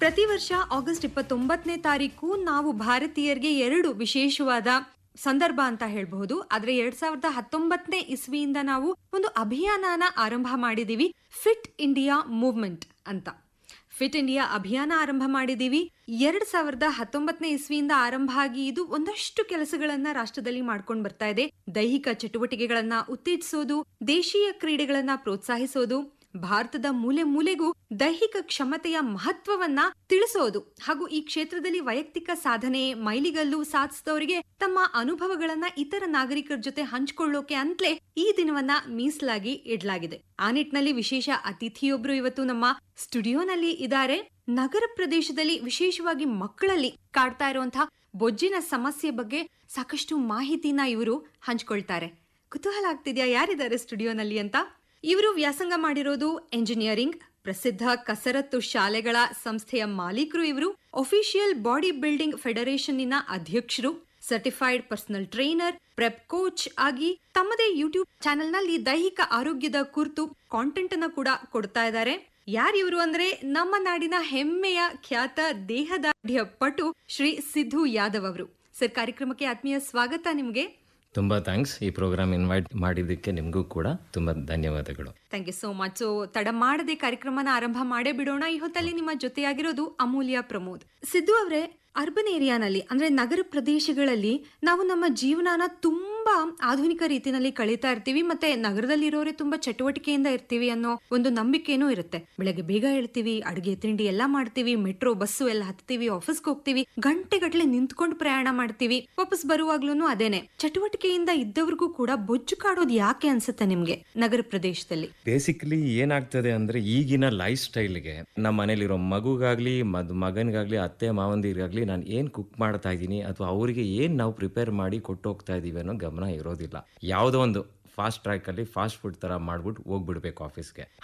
ಪ್ರತಿ ವರ್ಷ ಆಗಸ್ಟ್ ಇಪ್ಪತ್ತೊಂಬತ್ತನೇ ತಾರೀಕು ನಾವು ಭಾರತೀಯರಿಗೆ ಎರಡು ವಿಶೇಷವಾದ ಸಂದರ್ಭ ಅಂತ ಹೇಳಬಹುದು ಆದ್ರೆ ಎರಡ್ ಸಾವಿರದ ಹತ್ತೊಂಬತ್ತನೇ ಇಸ್ವಿಯಿಂದ ನಾವು ಒಂದು ಅಭಿಯಾನನ ಆರಂಭ ಮಾಡಿದೀವಿ ಫಿಟ್ ಇಂಡಿಯಾ ಮೂವ್ಮೆಂಟ್ ಅಂತ ಫಿಟ್ ಇಂಡಿಯಾ ಅಭಿಯಾನ ಆರಂಭ ಮಾಡಿದೀವಿ ಎರಡ್ ಸಾವಿರದ ಹತ್ತೊಂಬತ್ತನೇ ಇಸ್ವಿಯಿಂದ ಆರಂಭ ಆಗಿ ಇದು ಒಂದಷ್ಟು ಕೆಲಸಗಳನ್ನ ರಾಷ್ಟ್ರದಲ್ಲಿ ಮಾಡ್ಕೊಂಡು ಬರ್ತಾ ಇದೆ ದೈಹಿಕ ಚಟುವಟಿಕೆಗಳನ್ನ ಉತ್ತೇಜಿಸೋದು ದೇಶೀಯ ಕ್ರೀಡೆಗಳನ್ನ ಪ್ರೋತ್ಸಾಹಿಸೋದು ಭಾರತದ ಮೂಲೆ ಮೂಲೆಗೂ ದೈಹಿಕ ಕ್ಷಮತೆಯ ಮಹತ್ವವನ್ನ ತಿಳಿಸೋದು ಹಾಗೂ ಈ ಕ್ಷೇತ್ರದಲ್ಲಿ ವೈಯಕ್ತಿಕ ಸಾಧನೆ ಮೈಲಿಗಲ್ಲು ಸಾಧಿಸಿದವರಿಗೆ ತಮ್ಮ ಅನುಭವಗಳನ್ನ ಇತರ ನಾಗರಿಕರ ಜೊತೆ ಹಂಚಿಕೊಳ್ಳೋಕೆ ಅಂತಲೇ ಈ ದಿನವನ್ನ ಮೀಸಲಾಗಿ ಇಡಲಾಗಿದೆ ಆ ನಿಟ್ಟಿನಲ್ಲಿ ವಿಶೇಷ ಅತಿಥಿಯೊಬ್ರು ಇವತ್ತು ನಮ್ಮ ಸ್ಟುಡಿಯೋನಲ್ಲಿ ಇದ್ದಾರೆ ನಗರ ಪ್ರದೇಶದಲ್ಲಿ ವಿಶೇಷವಾಗಿ ಮಕ್ಕಳಲ್ಲಿ ಕಾಡ್ತಾ ಇರುವಂತಹ ಬೊಜ್ಜಿನ ಸಮಸ್ಯೆ ಬಗ್ಗೆ ಸಾಕಷ್ಟು ಮಾಹಿತಿನ ಇವರು ಹಂಚ್ಕೊಳ್ತಾರೆ ಕುತೂಹಲ ಆಗ್ತಿದ್ಯಾ ಯಾರಿದ್ದಾರೆ ಸ್ಟುಡಿಯೋನಲ್ಲಿ ಅಂತ ಇವರು ವ್ಯಾಸಂಗ ಮಾಡಿರೋದು ಎಂಜಿನಿಯರಿಂಗ್ ಪ್ರಸಿದ್ಧ ಕಸರತ್ತು ಶಾಲೆಗಳ ಸಂಸ್ಥೆಯ ಮಾಲೀಕರು ಇವರು ಒಫಿಷಿಯಲ್ ಬಾಡಿ ಬಿಲ್ಡಿಂಗ್ ಫೆಡರೇಷನ್ನಿನ ಅಧ್ಯಕ್ಷರು certified personal trainer prep coach ಆಗಿ ತಮ್ಮದೇ ಯೂಟ್ಯೂಬ್ ಚಾನೆಲ್ ನಲ್ಲಿ ದೈಹಿಕ ಆರೋಗ್ಯದ ಕುರಿತು ಕಾಂಟೆಂಟ್ ಅನ್ನ ಕೂಡ ಕೊಡ್ತಾ ಇದ್ದಾರೆ ಯಾರಿವರು ಅಂದ್ರೆ ನಮ್ಮ ನಾಡಿನ ಹೆಮ್ಮೆಯ ಖ್ಯಾತ ದೇಹದಾಢ್ಯ ಪಟು ಶ್ರೀ ಸಿದ್ದು ಯಾದವ್ ಅವರು ಸರ್ ಕಾರ್ಯಕ್ರಮಕ್ಕೆ ಆತ್ಮೀಯ ಸ್ವಾಗತ ನಿಮ್ಗೆ ತುಂಬ ಥ್ಯಾಂಕ್ಸ್ ಈ ಪ್ರೋಗ್ರಾಮ್ ಇನ್ವೈಟ್ ಮಾಡಿದ್ದಕ್ಕೆ ನಿಮಗೂ ಕೂಡ ತುಂಬ ಧನ್ಯವಾದಗಳು thank you so much so ತಡ ಮಾಡದೆ ಕಾರ್ಯಕ್ರಮನ ಆರಂಭ ಮಾಡೇ ಬಿಡೋಣ ಈ ಹೊತ್ತಲ್ಲಿ ನಿಮ್ಮ ಜೊತೆಯಾಗಿರೋದು ಅಮೂಲ್ಯ ಪ್ರಮೋದ್ ಸಿದ್ದು ಅವರೇ ಅರ್ಬನ್ ಏರಿಯಾನಲ್ಲಿ ಅಂದ್ರೆ ನಗರ ಪ್ರದೇಶಗಳಲ್ಲಿ ನಾವು ನಮ್ಮ ಜೀವನನ ತುಂಬಾ ಆಧುನಿಕ ರೀತಿನಲ್ಲಿ ಕಳೀತಾ ಇರ್ತೀವಿ ಮತ್ತೆ ನಗರದಲ್ಲಿರೋರೆ ತುಂಬಾ ಚಟುವಟಿಕೆಯಿಂದ ಇರ್ತೀವಿ ಅನ್ನೋ ಒಂದು ನಂಬಿಕೆನೂ ಇರುತ್ತೆ ಬೆಳಗ್ಗೆ ಬೇಗ ಹೇಳ್ತೀವಿ ಅಡುಗೆ ತಿಂಡಿ ಎಲ್ಲ ಮಾಡ್ತೀವಿ ಮೆಟ್ರೋ ಬಸ್ಸು ಎಲ್ಲ ಹತ್ತೀವಿ ಆಫೀಸ್ಗೆ ಹೋಗ್ತೀವಿ ಗಂಟೆಗಟ್ಲೆ ನಿಂತ್ಕೊಂಡು ಪ್ರಯಾಣ ಮಾಡ್ತೀವಿ ವಾಪಸ್ ಬರುವಾಗ್ಲೂ ಅದೇನೆ ಚಟುವಟಿಕೆಯಿಂದ ಇದ್ದವ್ರಿಗೂ ಕೂಡ ಬೊಜ್ಜು ಕಾಡೋದು ಯಾಕೆ ಅನ್ಸುತ್ತೆ ನಿಮ್ಗೆ ನಗರ ಪ್ರದೇಶದಲ್ಲಿ ಬೇಸಿಕಲಿ ಏನಾಗ್ತದೆ ಅಂದ್ರೆ ಈಗಿನ ಲೈಫ್ ಸ್ಟೈಲ್ಗೆ ನಮ್ಮ ಮನೇಲಿರೋ ಮಗುಗಾಗ್ಲಿ ಮದ್ ಮಗನಿಗಾಗ್ಲಿ ಅತ್ತೆ ಮಾವಂದಿರಿಗಾಗ್ಲಿ ನಾನು ಏನ್ ಕುಕ್ ಮಾಡ್ತಾ ಇದ್ದೀನಿ ಅಥವಾ ಅವರಿಗೆ ಏನ್ ನಾವು ಪ್ರಿಪೇರ್ ಮಾಡಿ ಕೊಟ್ಟು ಹೋಗ್ತಾ ಇದೀವಿ ಅನ್ನೋ ಗಮನ ಇರೋದಿಲ್ಲ ಯಾವುದೋ ಒಂದು ಫಾಸ್ಟ್ ಟ್ರ್ಯಾಕ್ ಅಲ್ಲಿ ಫಾಸ್ಟ್ ಫುಡ್ ತರ ಮಾಡ್ಬಿಟ್ಟು ಹೋಗ್ಬಿಡ್ಬೇಕು ಆಫೀಸ್ಗೆ